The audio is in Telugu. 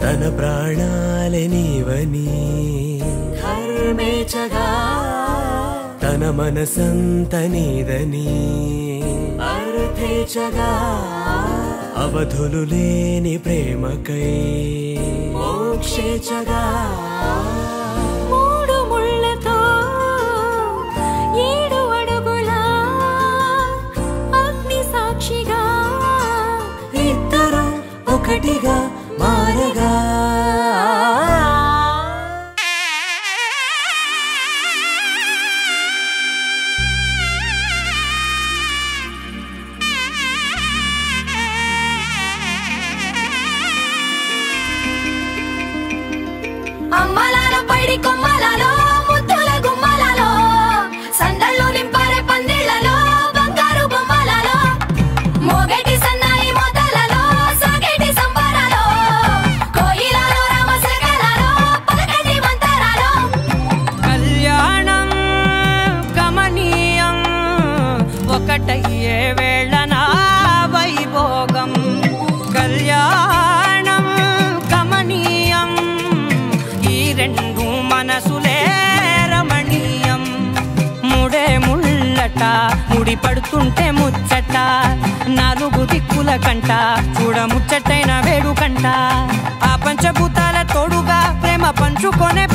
తన ప్రాణాలే నీవని ధర్మేచగా తన మనసంత నీదని అర్థేచగా అవధులు లేని ప్రేమకై మోక్షేచగా మూడు ముళ్ళతో ఏడు అడుగుల అగ్ని సాక్షిగా ఇద్దరు ఒకటిగా మారగా అమ్మలాల పైడి కొమ్మలలో ముద్దుల గుమ్మలలో సందళ్ళు నింపారే పందిళ్లలో బంగారు బొమ్మలలో మోగేటి సన్నాయి మొదలలో సాగేటి సంబరాలో కోయిలలో రామశకలలో పలకండి మంతరాలో కళ్యాణం గమనీయం ఒకటయ్యే వేళన వైభోగం కళ్యాణం గమనీయం ఈ రెండు మనసులే రమణీయం ముడే ముళ్ళట ముడి పడుతుంటే ముచ్చట నాలుగు దిక్కుల కంట చూడ ముచ్చటైన వేడుకంట ఆ పంచభూతాల తోడుగా ప్రేమ పంచుకొనే